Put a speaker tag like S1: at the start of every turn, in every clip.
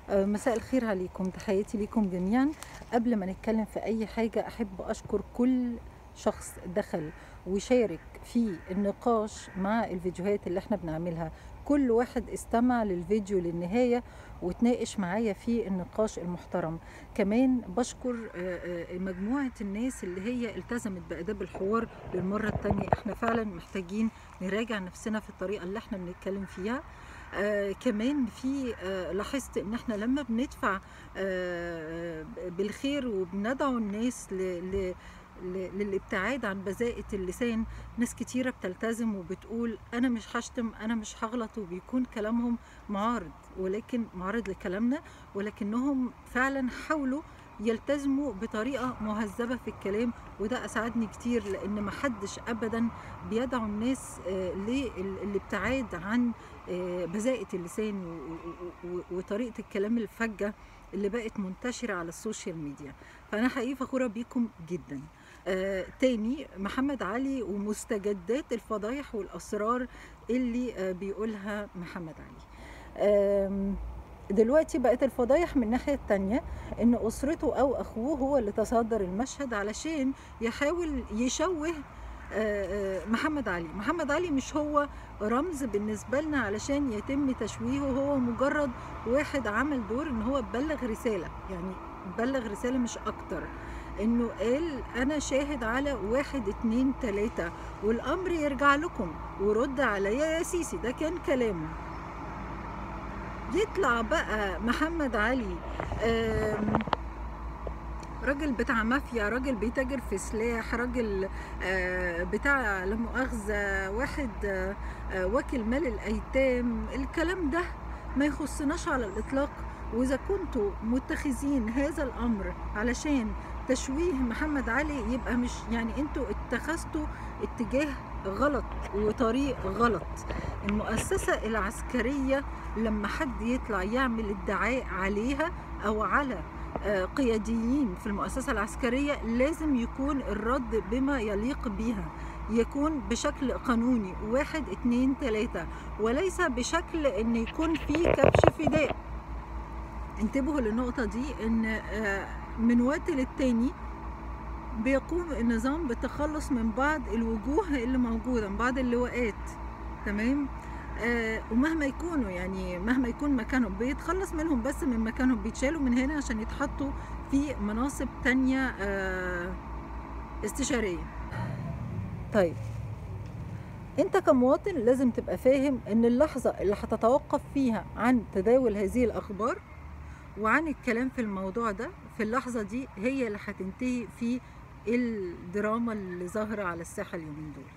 S1: آه، مساء الخير عليكم تحياتي ليكم جميعا قبل ما نتكلم في أي حاجة أحب أشكر كل شخص دخل وشارك في النقاش مع الفيديوهات اللي احنا بنعملها كل واحد استمع للفيديو للنهاية وتناقش معايا في النقاش المحترم كمان بشكر آه، آه، مجموعة الناس اللي هي التزمت بأداب الحوار للمرة التانية احنا فعلا محتاجين نراجع نفسنا في الطريقة اللي احنا بنتكلم فيها آه كمان في آه لاحظت ان احنا لما بندفع آه بالخير وبندعو الناس ل ل ل- للابتعاد عن بذاءة اللسان ناس كتيرة بتلتزم وبتقول أنا مش هشتم أنا مش هغلط وبيكون كلامهم معارض ولكن معارض لكلامنا ولكنهم فعلا حاولوا يلتزموا بطريقة مهذبة في الكلام وده أسعدني كتير لأن محدش أبدا بيدعو الناس آه، للابتعاد عن آه، بذاءة اللسان و- و- و- وطريقة الكلام الفجة اللي بقت منتشرة على السوشيال ميديا فأنا حقيقي فخورة بيكم جدا آه تاني محمد علي ومستجدات الفضايح والأسرار اللي آه بيقولها محمد علي آم، دلوقتي بقت الفضايح من الناحية التانية ان اسرته او اخوه هو اللي تصدر المشهد علشان يحاول يشوه آه، آه، محمد علي محمد علي مش هو رمز بالنسبة لنا علشان يتم تشويهه هو مجرد واحد عمل دور ان هو بلغ رسالة يعني بلغ رسالة مش اكتر انه قال انا شاهد على واحد اتنين تلاتة والامر يرجع لكم ورد عليا يا سيسي ده كان كلامه يطلع بقى محمد علي آم، راجل بتاع مافيا راجل بيتاجر في سلاح راجل آه، بتاع لا مؤاخذة واحد آه، آه، واكل مال الأيتام الكلام ده ما يخصناش على الإطلاق وإذا كنتوا متخذين هذا الأمر علشان تشويه محمد علي يبقى مش يعني انتوا اتخذتوا اتجاه غلط وطريق غلط المؤسسة العسكرية لما حد يطلع يعمل ادعاء عليها أو على آه، قياديين في المؤسسة العسكرية لازم يكون الرد بما يليق بيها يكون بشكل قانوني واحد اتنين تلاتة وليس بشكل ان يكون في كبش فداء انتبهوا للنقطة دي ان آه، من وقت للتاني بيقوم النظام بالتخلص من بعض الوجوه اللي موجودة من بعض اللواءات تمام آه ومهما يكونوا يعني مهما يكون مكانهم بيتخلص منهم بس من مكانهم بيتشالوا من هنا عشان يتحطوا في مناصب تانية آه استشارية طيب انت كمواطن لازم تبقى فاهم ان اللحظة اللي هتتوقف فيها عن تداول هذه الاخبار وعن الكلام في الموضوع ده في اللحظة دي هي اللي هتنتهي في الدراما اللي ظاهرة على الساحة اليومين دول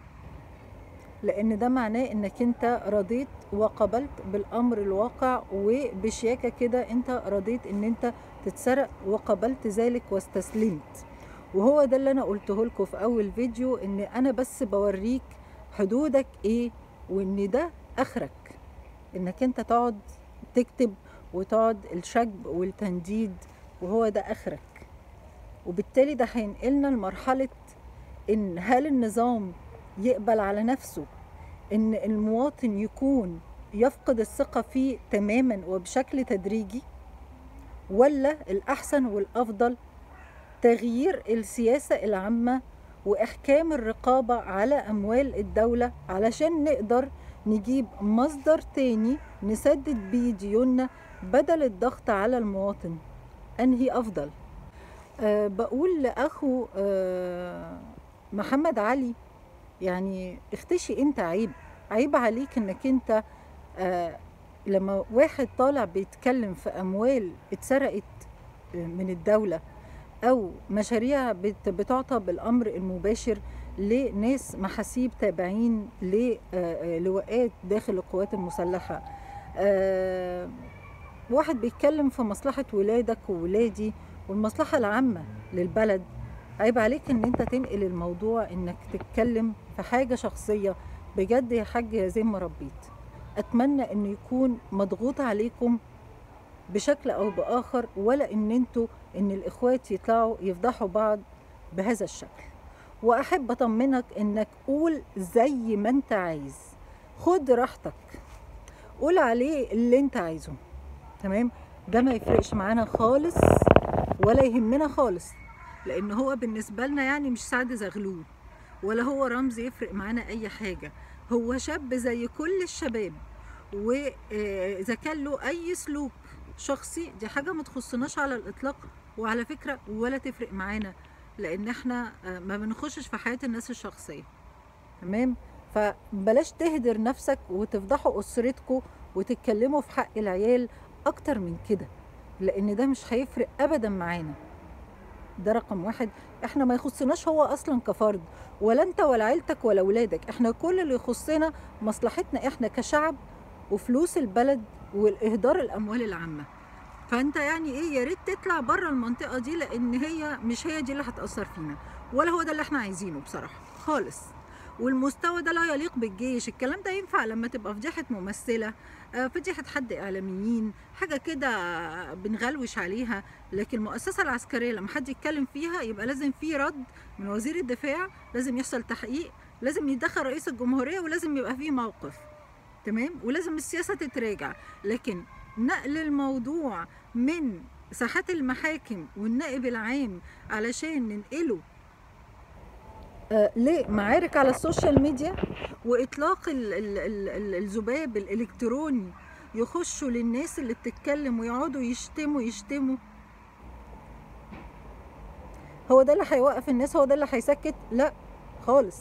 S1: لان ده معناه انك انت رضيت وقبلت بالامر الواقع وبشياكه كده انت رضيت ان انت تتسرق وقبلت ذلك واستسلمت وهو ده اللي انا قلته لكم في اول فيديو ان انا بس بوريك حدودك ايه وان ده اخرك انك انت تقعد تكتب وتقعد الشجب والتنديد وهو ده اخرك وبالتالي ده هينقلنا لمرحله ان هل النظام يقبل على نفسه ان المواطن يكون يفقد الثقة فيه تماما وبشكل تدريجي ولا الأحسن والأفضل تغيير السياسة العامة وإحكام الرقابة على أموال الدولة علشان نقدر نجيب مصدر تاني نسدد بيه ديوننا بدل الضغط على المواطن أنهي أفضل أه بقول لأخو أه محمد علي يعني اختشي انت عيب عيب عليك انك انت آه لما واحد طالع بيتكلم في اموال اتسرقت آه، من الدولة او مشاريع بت- بتعطى بالامر المباشر لناس محاسيب تابعين للواءات داخل القوات المسلحة آه، واحد بيتكلم في مصلحة ولادك وولادي والمصلحة العامة للبلد عيب عليك ان انت تنقل الموضوع انك تتكلم في حاجة شخصية بجد يا حاج يا زي ما ربيت اتمنى ان يكون مضغوط عليكم بشكل او باخر ولا ان انتوا ان الاخوات يطلعوا يفضحوا بعض بهذا الشكل واحب اطمنك انك قول زي ما انت عايز خد راحتك قول عليه اللي انت عايزه تمام ده ما يفرقش معانا خالص ولا يهمنا خالص لان هو بالنسبه لنا يعني مش سعد زغلول ولا هو رمز يفرق معانا اي حاجه هو شاب زي كل الشباب واذا كان له اي سلوك شخصي دي حاجه ما تخصناش على الاطلاق وعلى فكره ولا تفرق معانا لان احنا آه، ما بنخشش في حياه الناس الشخصيه تمام فبلاش تهدر نفسك وتفضحوا اسرتكم وتتكلموا في حق العيال اكتر من كده لان ده مش هيفرق ابدا معانا ده رقم واحد احنا ما يخصناش هو اصلا كفرد ولا انت ولا عيلتك ولا ولادك احنا كل اللي يخصنا مصلحتنا احنا كشعب وفلوس البلد والاهدار الاموال العامه فانت يعني ايه يا ريت تطلع بره المنطقه دي لان هي مش هي دي اللي هتاثر فينا ولا هو ده اللي احنا عايزينه بصراحه خالص والمستوى ده لا يليق بالجيش الكلام ده ينفع لما تبقى فضيحه ممثله آه، فضيحه حد اعلاميين حاجه كده بنغلوش عليها لكن المؤسسه العسكريه لما حد يتكلم فيها يبقى لازم في رد من وزير الدفاع لازم يحصل تحقيق لازم يتدخل رئيس الجمهوريه ولازم يبقى فيه موقف تمام ولازم السياسه تتراجع لكن نقل الموضوع من ساحات المحاكم والنائب العام علشان ننقله آه، لمعارك على السوشيال ميديا واطلاق ال ال ال ال الذباب الالكتروني يخشوا للناس اللي بتتكلم ويقعدوا يشتموا يشتموا هو ده اللي هيوقف الناس هو ده اللي هيسكت لا خالص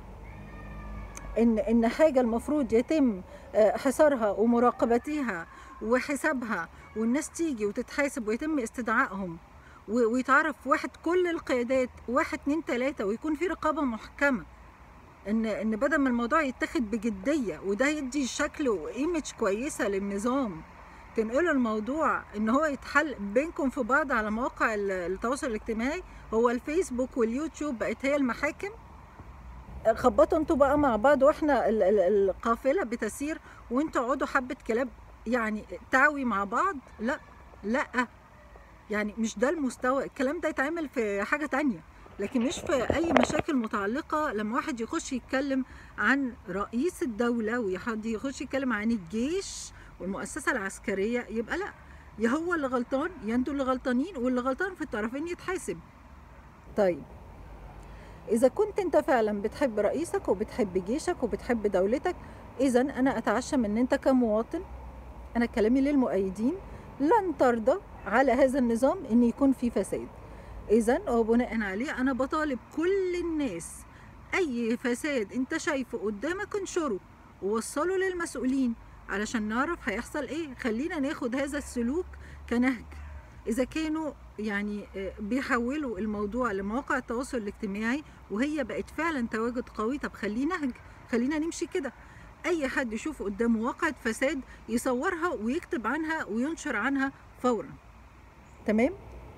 S1: ان ان حاجه المفروض يتم آه، حصارها ومراقبتها وحسابها والناس تيجي وتتحاسب ويتم استدعائهم و- ويتعرف واحد كل القيادات واحد اتنين تلاته ويكون في رقابه محكمه ان ان بدل ما الموضوع يتاخد بجديه وده يدي شكل وايمج كويسه للنظام تنقلوا الموضوع ان هو يتحل بينكم في بعض على مواقع ال- التواصل الاجتماعي هو الفيسبوك واليوتيوب بقت هي المحاكم خبطوا انتوا بقى مع بعض واحنا ال- ال- القافله بتسير وانتوا اقعدوا حبه كلاب يعني تعوي مع بعض لا لا يعني مش ده المستوى الكلام ده يتعمل في حاجه تانية لكن مش في اي مشاكل متعلقه لما واحد يخش يتكلم عن رئيس الدوله وحد يخش يتكلم عن الجيش والمؤسسه العسكريه يبقى لا يا هو اللي غلطان يا انتوا اللي غلطانين واللي غلطان في الطرفين يتحاسب طيب إذا كنت أنت فعلا بتحب رئيسك وبتحب جيشك وبتحب دولتك إذا أنا أتعشم إن أنت كمواطن أنا كلامي للمؤيدين لن ترضى على هذا النظام إن يكون في فساد إذا وبناء عليه أنا بطالب كل الناس أي فساد أنت شايفه قدامك انشره ووصله للمسؤولين علشان نعرف هيحصل إيه خلينا ناخد هذا السلوك كنهج إذا كانوا يعني آه، بيحولوا الموضوع لمواقع التواصل الاجتماعي وهي بقت فعلا تواجد قوي طب خليه نهج خلينا نمشي كده اي حد يشوف قدامه واقعة فساد يصورها ويكتب عنها وينشر عنها فورا تمام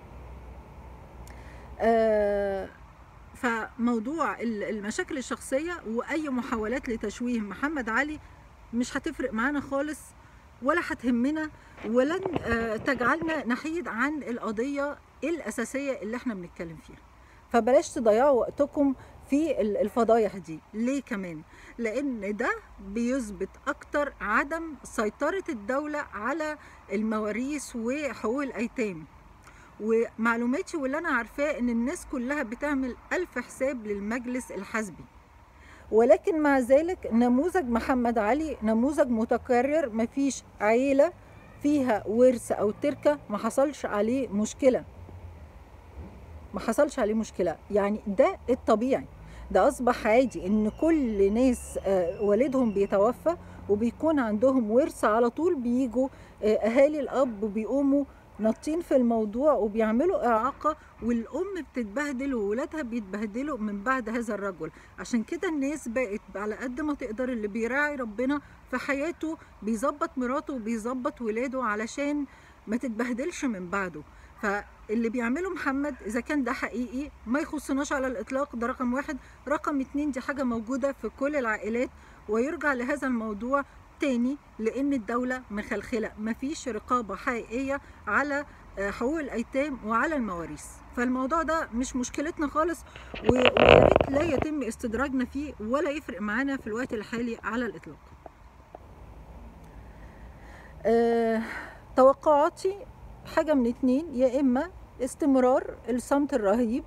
S1: آه فموضوع ال- المشاكل الشخصية وأي محاولات لتشويه محمد علي مش هتفرق معانا خالص ولا هتهمنا ولن آه، تجعلنا نحيد عن القضية الأساسية اللي احنا بنتكلم فيها فبلاش تضيعوا وقتكم في ال- الفضايح دي ليه كمان لان ده بيثبت اكتر عدم سيطرة الدولة على المواريث وحقوق الايتام ومعلوماتي واللي انا عارفاه ان الناس كلها بتعمل الف حساب للمجلس الحزبي ولكن مع ذلك نموذج محمد علي نموذج متكرر مفيش عيلة فيها ورث او تركة ما حصلش عليه مشكلة ما حصلش عليه مشكلة يعني ده الطبيعي ده أصبح عادي إن كل ناس آه، والدهم بيتوفى وبيكون عندهم ورث على طول بيجوا آه، أهالي الأب بيقوموا نطين في الموضوع وبيعملوا إعاقة والأم بتتبهدل وولادها بيتبهدلوا من بعد هذا الرجل عشان كده الناس بقت على قد ما تقدر اللي بيراعي ربنا في حياته بيظبط مراته وبيظبط ولاده علشان ما تتبهدلش من بعده فاللي بيعمله محمد اذا كان ده حقيقي ما يخصناش على الاطلاق ده رقم واحد رقم اتنين دي حاجه موجوده في كل العائلات ويرجع لهذا الموضوع تاني لان الدوله مخلخله مفيش رقابه حقيقيه على آه، حقوق الايتام وعلى المواريث فالموضوع ده مش مشكلتنا خالص و- ويا ريت لا يتم استدراجنا فيه ولا يفرق معانا في الوقت الحالي على الاطلاق آه، توقعاتي حاجة من اتنين يا إما استمرار الصمت الرهيب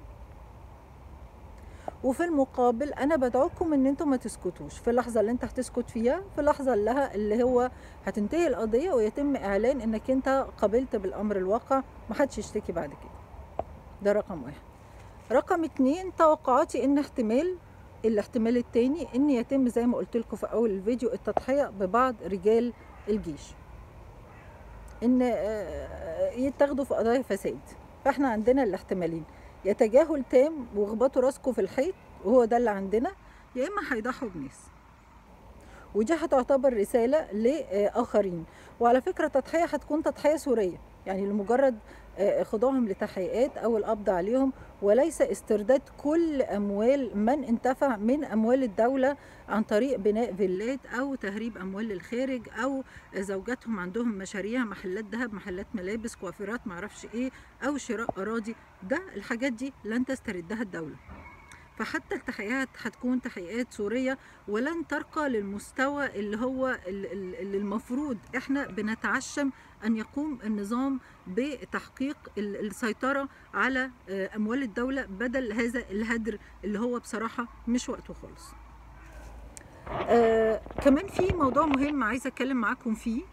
S1: وفي المقابل انا بدعوكم ان انتم ما تسكتوش في اللحظه اللي انت هتسكت فيها في اللحظه اللي, ه- اللي هو هتنتهي القضيه ويتم اعلان انك انت قبلت بالامر الواقع محدش يشتكي بعد كده ده رقم واحد رقم اتنين توقعاتي ان احتمال الاحتمال التاني ان يتم زي ما قلت لكم في اول الفيديو التضحيه ببعض رجال الجيش ان آه، يتاخدوا في قضايا فساد فاحنا عندنا الاحتمالين يا تجاهل تام واخبطوا راسكم في الحيط وهو ده اللي عندنا يا اما هيضحوا بناس ودي هتعتبر رساله لاخرين وعلى فكره التضحيه هتكون تضحيه سوريه يعني لمجرد آه، خضوعهم لتحقيقات او القبض عليهم وليس استرداد كل اموال من انتفع من اموال الدوله عن طريق بناء فيلات او تهريب اموال للخارج او زوجاتهم عندهم مشاريع محلات ذهب محلات ملابس كوافيرات معرفش ايه او شراء اراضي ده الحاجات دي لن تستردها الدوله فحتى التحقيقات هتكون تحقيقات سورية ولن ترقى للمستوى اللي هو ال- ال- اللي المفروض احنا بنتعشم ان يقوم النظام بتحقيق ال- السيطرة على آه، اموال الدولة بدل هذا الهدر اللي هو بصراحة مش وقته خالص آه كمان في موضوع مهم عايزة اتكلم معاكم فيه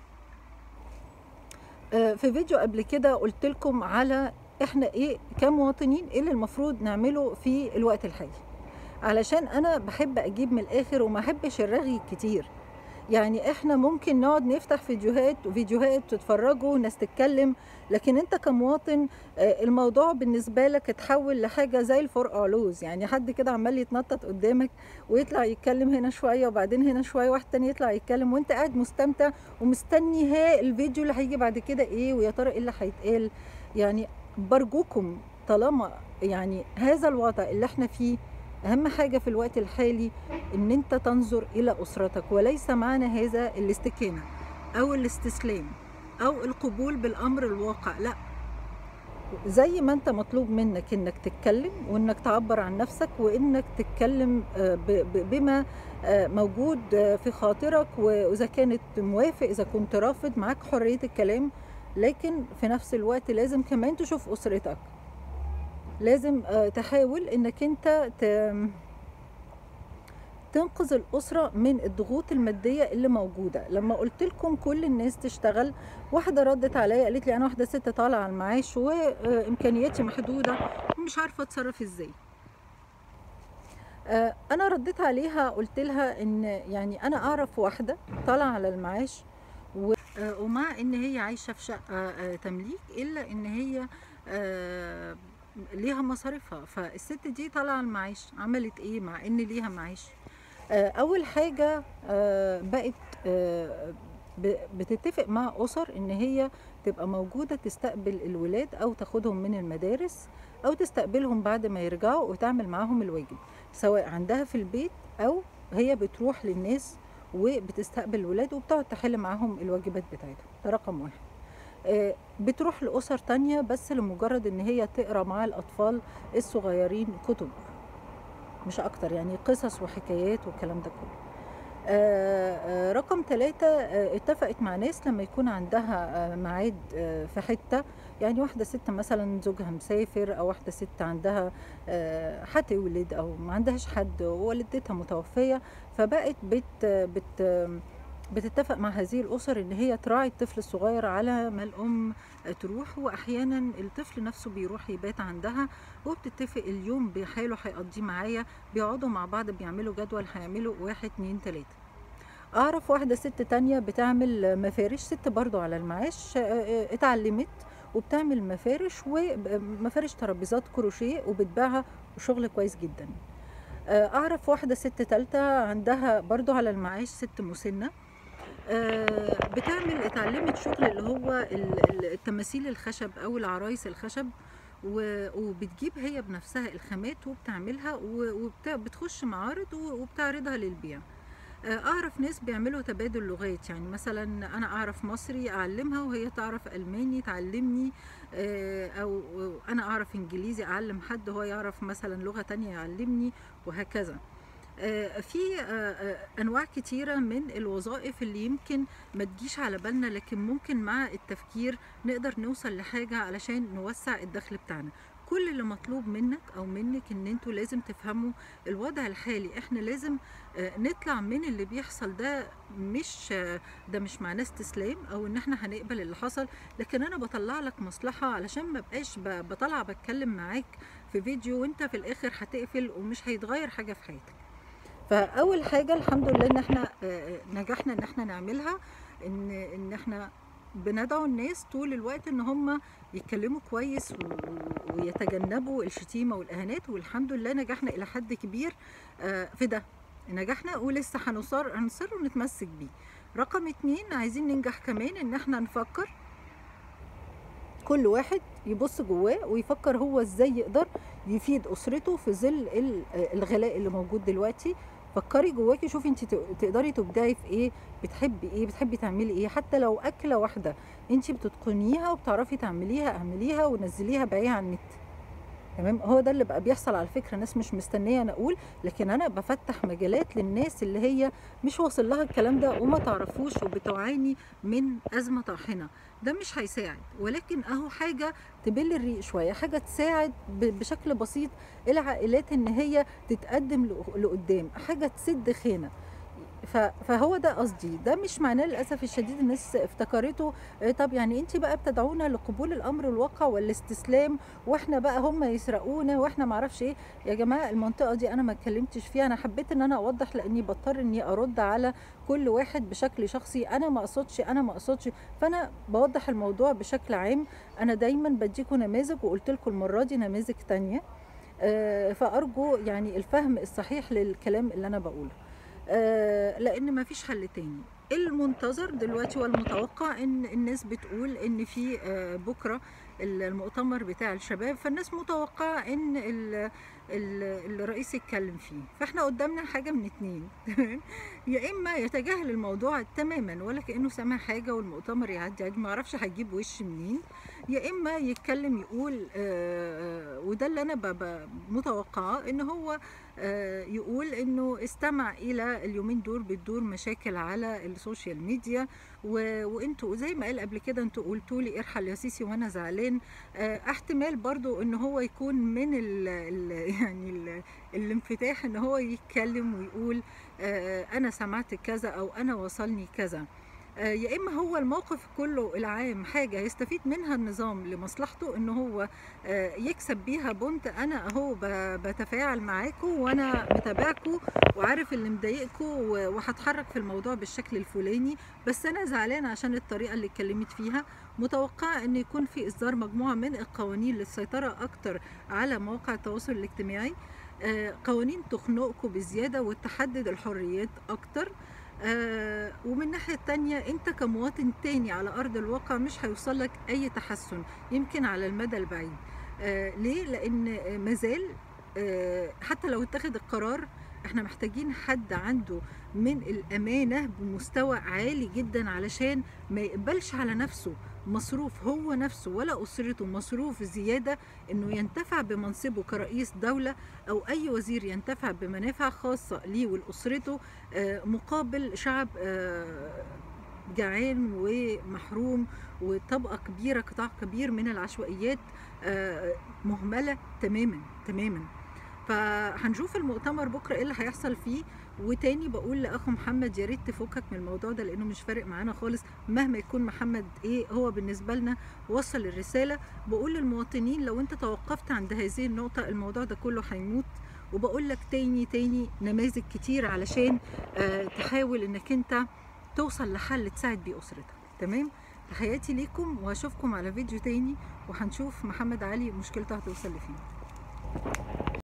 S1: آه في فيديو قبل كده قلت لكم على احنا ايه كمواطنين ايه اللي المفروض نعمله في الوقت الحالي علشان انا بحب اجيب من الاخر وما احبش الرغي كتير يعني احنا ممكن نقعد نفتح فيديوهات وفيديوهات تتفرجوا ناس تتكلم لكن انت كمواطن آه، الموضوع بالنسبه لك اتحول لحاجه زي الفرقع لوز يعني حد كده عمال يتنطط قدامك ويطلع يتكلم هنا شويه وبعدين هنا شويه واحد تاني يطلع يتكلم وانت قاعد مستمتع ومستني ها الفيديو اللي هيجي بعد كده ايه ويا ترى ايه اللي هيتقال يعني برجوكم طالما يعني هذا الوضع اللي احنا فيه اهم حاجه في الوقت الحالي ان انت تنظر الى اسرتك وليس معنى هذا الاستكانه او الاستسلام او القبول بالامر الواقع لا زي ما انت مطلوب منك انك تتكلم وانك تعبر عن نفسك وانك تتكلم آه، ب- ب- بما آه، موجود آه، في خاطرك واذا كانت موافق اذا كنت رافض معاك حريه الكلام لكن في نفس الوقت لازم كمان تشوف اسرتك لازم آه، تحاول انك انت ت- تنقذ الأسرة من الضغوط المادية اللي موجودة لما قلت لكم كل الناس تشتغل واحدة ردت عليا قالت لي أنا واحدة ست طالعة على المعاش وإمكانياتي محدودة ومش عارفة أتصرف إزاي آه، أنا رديت عليها قلت لها إن يعني أنا أعرف واحدة طالعة على المعاش و- آه، ومع إن هي عايشة في شقة آه، تمليك إلا إن هي آه، ليها مصاريفها فالست دي طالعة على المعاش عملت إيه مع إن ليها معاش آه، اول حاجه آه، بقت آه، ب- بتتفق مع اسر ان هي تبقى موجوده تستقبل الولاد او تاخدهم من المدارس او تستقبلهم بعد ما يرجعوا وتعمل معاهم الواجب سواء عندها في البيت او هي بتروح للناس وبتستقبل الولاد وبتقعد تحل معاهم الواجبات بتاعتهم ده رقم واحد آه، بتروح لأسر تانية بس لمجرد ان هي تقرا مع الأطفال الصغيرين كتب مش اكتر يعني قصص وحكايات والكلام ده كله آه، آه، رقم ثلاثة اتفقت مع ناس لما يكون عندها آه، ميعاد آه، في حتة يعني واحدة ست مثلا زوجها مسافر أو واحدة ست عندها آه، هتولد أو ما عندهاش حد ووالدتها متوفية فبقت بت بت بتتفق مع هذه الأسر إن هي تراعي الطفل الصغير على ما الأم تروح وأحيانا الطفل نفسه بيروح يبات عندها وبتتفق اليوم بحاله هيقضيه معايا بيقعدوا مع بعض بيعملوا جدول هيعملوا واحد اتنين تلاتة اعرف واحدة ست تانية بتعمل مفارش ست برضو على المعاش آه، آه، اتعلمت وبتعمل مفارش ومفارش ترابيزات كروشيه وبتبيعها وشغل كويس جدا آه، اعرف واحدة ست تالتة عندها برضو على المعاش ست مسنة آه، بتعمل اتعلمت شغل اللي هو ال- ال- التماثيل الخشب او العرايس الخشب و- وبتجيب هي بنفسها الخامات وبتعملها وبتخش معارض و- وبتعرضها للبيع آه، اعرف ناس بيعملوا تبادل لغات يعني مثلا انا اعرف مصري اعلمها وهي تعرف الماني تعلمني آه، او أو انا اعرف انجليزي اعلم حد هو يعرف مثلا لغة تانية يعلمني وهكذا آه، في آه، آه، انواع كتيره من الوظائف اللي يمكن ما تجيش على بالنا لكن ممكن مع التفكير نقدر نوصل لحاجه علشان نوسع الدخل بتاعنا كل اللي مطلوب منك او منك ان انتوا لازم تفهموا الوضع الحالي احنا لازم آه، نطلع من اللي بيحصل ده مش آه، ده مش معناه استسلام او ان احنا هنقبل اللي حصل لكن انا بطلع لك مصلحه علشان ما بقاش ب- بطلع بتكلم معاك في فيديو وانت في الاخر هتقفل ومش هيتغير حاجه في حياتك فاول حاجه الحمد لله ان احنا آه، نجحنا ان احنا نعملها ان ان احنا بندعو الناس طول الوقت ان هم يتكلموا كويس و- ويتجنبوا الشتيمه والاهانات والحمد لله نجحنا الى حد كبير آه، في ده نجحنا ولسه هنصر هنصر ونتمسك بيه رقم اتنين عايزين ننجح كمان ان احنا نفكر كل واحد يبص جواه ويفكر هو ازاي يقدر يفيد اسرته في ظل ال- الغلاء اللي موجود دلوقتي فكري جواكي شوفي انت تقدري تبدعي في ايه بتحبي ايه بتحبي تعملي ايه حتى لو اكله واحده انت بتتقنيها وبتعرفي تعمليها اعمليها ونزليها بيعيها على النت تمام هو ده اللي بقى بيحصل على فكره ناس مش مستنيه انا اقول لكن انا بفتح مجالات للناس اللي هي مش واصل لها الكلام ده وما تعرفوش وبتعاني من ازمه طاحنه ده مش هيساعد ولكن اهو حاجه تبل الريق شويه حاجه تساعد ب- بشكل بسيط العائلات ان هي تتقدم لق- لقدام حاجه تسد خانه ف- فهو ده قصدي ده مش معناه للاسف الشديد الناس افتكرته آه، طب يعني انت بقى بتدعونا لقبول الامر الواقع والاستسلام واحنا بقى هم يسرقونا واحنا معرفش ايه يا جماعه المنطقه دي انا ما اتكلمتش فيها انا حبيت ان انا اوضح لاني بضطر اني ارد على كل واحد بشكل شخصي انا ما اقصدش انا ما اقصدش فانا بوضح الموضوع بشكل عام انا دايما بديكم نماذج وقلت لكم المره دي نماذج تانية آه، فارجو يعني الفهم الصحيح للكلام اللي انا بقوله آه، لان ما فيش حل تاني المنتظر دلوقتي والمتوقع ان الناس بتقول ان في آه، بكره المؤتمر بتاع الشباب فالناس متوقعه ان ال- ال- الرئيس يتكلم فيه فاحنا قدامنا حاجه من اتنين تمام يا اما يتجاهل الموضوع تماما ولا كانه سامع حاجه والمؤتمر يعدي عادي ما اعرفش هيجيب وش منين يا اما يتكلم يقول آه، آه، وده اللي انا ب- ب- متوقعاه ان هو آه، يقول انه استمع الى اليومين دول بتدور مشاكل على السوشيال ميديا و- وانتوا زي ما قال قبل كده انتوا قلتوا لي ارحل يا سيسي وانا زعلان آه، احتمال برضو ان هو يكون من ال ال يعني ال الانفتاح ان هو يتكلم ويقول آه، انا سمعت كذا او انا وصلني كذا آه، يا اما هو الموقف كله العام حاجه يستفيد منها النظام لمصلحته ان هو آه، يكسب بيها بونت انا اهو ب- بتفاعل معاكم وانا متابعكم وعارف اللي مضايقكم و- وهتحرك في الموضوع بالشكل الفلاني بس انا زعلان عشان الطريقه اللي اتكلمت فيها متوقعه ان يكون في اصدار مجموعه من القوانين للسيطره اكتر على مواقع التواصل الاجتماعي آه، قوانين تخنقكم بزياده وتحدد الحريات اكتر آه، ومن الناحية التانية انت كمواطن تاني على ارض الواقع مش هيوصل لك اي تحسن يمكن على المدى البعيد آه، ليه لان آه، مازال آه، حتى لو اتخذ القرار احنا محتاجين حد عنده من الامانة بمستوى عالي جدا علشان ما يقبلش على نفسه مصروف هو نفسه ولا اسرته مصروف زيادة انه ينتفع بمنصبه كرئيس دولة او اي وزير ينتفع بمنافع خاصة ليه ولاسرته آه، مقابل شعب آه، جعان ومحروم وطبقة كبيرة قطاع كبير من العشوائيات آه، مهملة تماما تماما فهنشوف المؤتمر بكرة ايه اللي هيحصل فيه وتاني بقول لاخو محمد يا ريت تفكك من الموضوع ده لانه مش فارق معانا خالص مهما يكون محمد ايه هو بالنسبه لنا وصل الرساله بقول للمواطنين لو انت توقفت عند هذه النقطه الموضوع ده كله هيموت وبقول لك تاني تاني نماذج كتير علشان آه تحاول انك انت توصل لحل تساعد بيه اسرتك تمام تحياتي ليكم واشوفكم على فيديو تاني وهنشوف محمد علي مشكلته هتوصل لفين